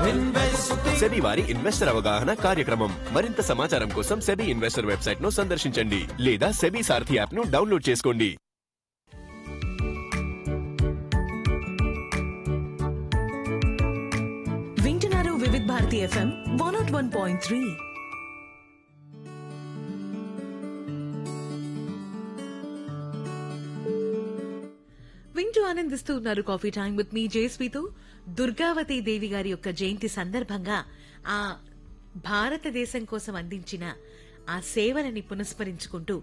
SEBI వారి investor అవగాహన కార్యక్రమం మరింత సమాచారం కోసం సెబీ ఇన్వెస్టర్ వెబ్సైట్ ను సందర్శించండి లేదా సెబీ సారథి యాప్ ను డౌన్లోడ్ చేసుకోండి వింటున్నారు Vividh Bharati FM one nought one point three వింటూ ఆనందిస్తూ ఉన్నారు కాఫీ టైం విత్ మీ జేస్వితో దుర్గావతి దేవి గారి యొక్క జయంతి సందర్భంగా ఆ భారతదేశం కోసం అందించిన ఆ సేవలని పునస్మరించుకుంటూ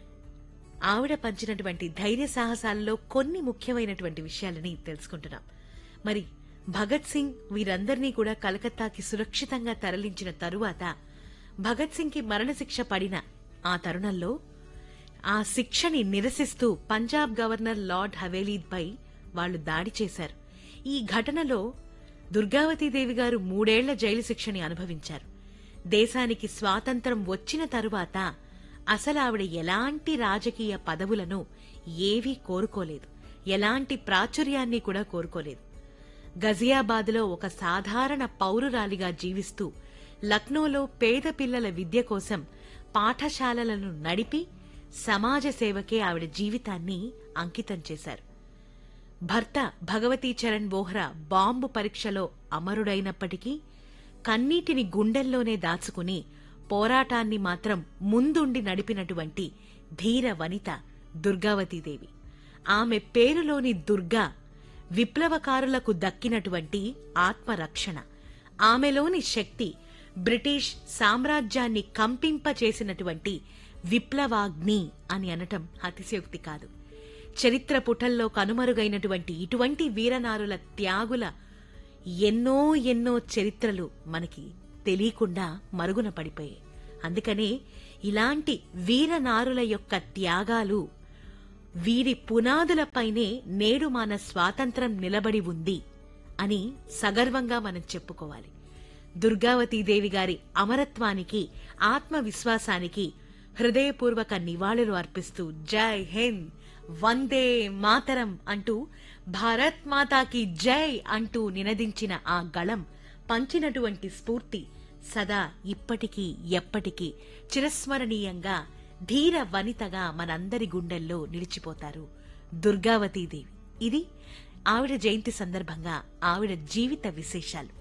ఆవిడ పంచినటువంటి ధైర్య సాహసాలలో కొన్ని ముఖ్యమైనటువంటి విషయాలని తెలుసుకుంటున్నాం మరి భగత్ సింగ్ వీరందరినీ కూడా కలకత్తాకి సురక్షితంగా తరలించిన తరువాత భగత్ సింగ్ కి మరణశిక్ష పడిన ఆ తరుణంలో ఆ శిక్షని నిరసిస్తూ పంజాబ్ గవర్నర్ లార్డ్ హవేలీపై వాళ్లు దాడి చేశారు ఈ ఘటనలో దుర్గావతీదేవి గారు మూడేళ్ల జైలు శిక్షని అనుభవించారు దేశానికి స్వాతంత్రం వచ్చిన తరువాత అసలు ఆవిడ ఎలాంటి రాజకీయ పదవులను ఏవీ కోరుకోలేదు ఎలాంటి ప్రాచుర్యాన్ని కూడా కోరుకోలేదు గజియాబాద్లో ఒక సాధారణ పౌరురాలిగా జీవిస్తూ లక్నోలో పేద పిల్లల విద్య కోసం పాఠశాలలను నడిపి సమాజ సేవకే ఆవిడ జీవితాన్ని అంకితం చేశారు భర్త భగవతీ చరణ్ బోహ్రా బాంబు పరీక్షలో అమరుడైనప్పటికీ కన్నీటిని గుండెల్లోనే దాచుకుని పోరాటాన్ని మాత్రం ముందుండి నడిపినటువంటి ధీర వనిత దుర్గావతీదేవి ఆమె పేరులోని దుర్గా విప్లవకారులకు దక్కినటువంటి ఆత్మరక్షణ ఆమెలోని శక్తి బ్రిటిష్ సామ్రాజ్యాన్ని కంపింపచేసినటువంటి విప్లవాగ్ని అని అనటం అతిశయోక్తి కాదు చరిత్ర పుటల్లో కనుమరుగైనటువంటి ఇటువంటి వీరనారుల త్యాగుల ఎన్నో ఎన్నో చరిత్రలు మనకి తెలియకుండా మరుగున పడిపోయాయి అందుకనే ఇలాంటి వీరనారుల యొక్క త్యాగాలు వీరి పునాదులపైనే నేడు మన స్వాతంత్రం నిలబడి ఉంది అని సగర్వంగా మనం చెప్పుకోవాలి దుర్గావతీదేవి గారి అమరత్వానికి ఆత్మవిశ్వాసానికి హృదయపూర్వక నివాళులు అర్పిస్తూ జై హింద్ వందే మాతరం అంటూ భారత్ మాతాకి జై అంటూ నినదించిన ఆ గళం పంచినటువంటి స్ఫూర్తి సదా ఇప్పటికీ ఎప్పటికీ చిరస్మరణీయంగా ధీర వనితగా మనందరి గుండెల్లో నిలిచిపోతారు దుర్గావతీదేవి ఇది ఆవిడ జయంతి సందర్భంగా ఆవిడ జీవిత విశేషాలు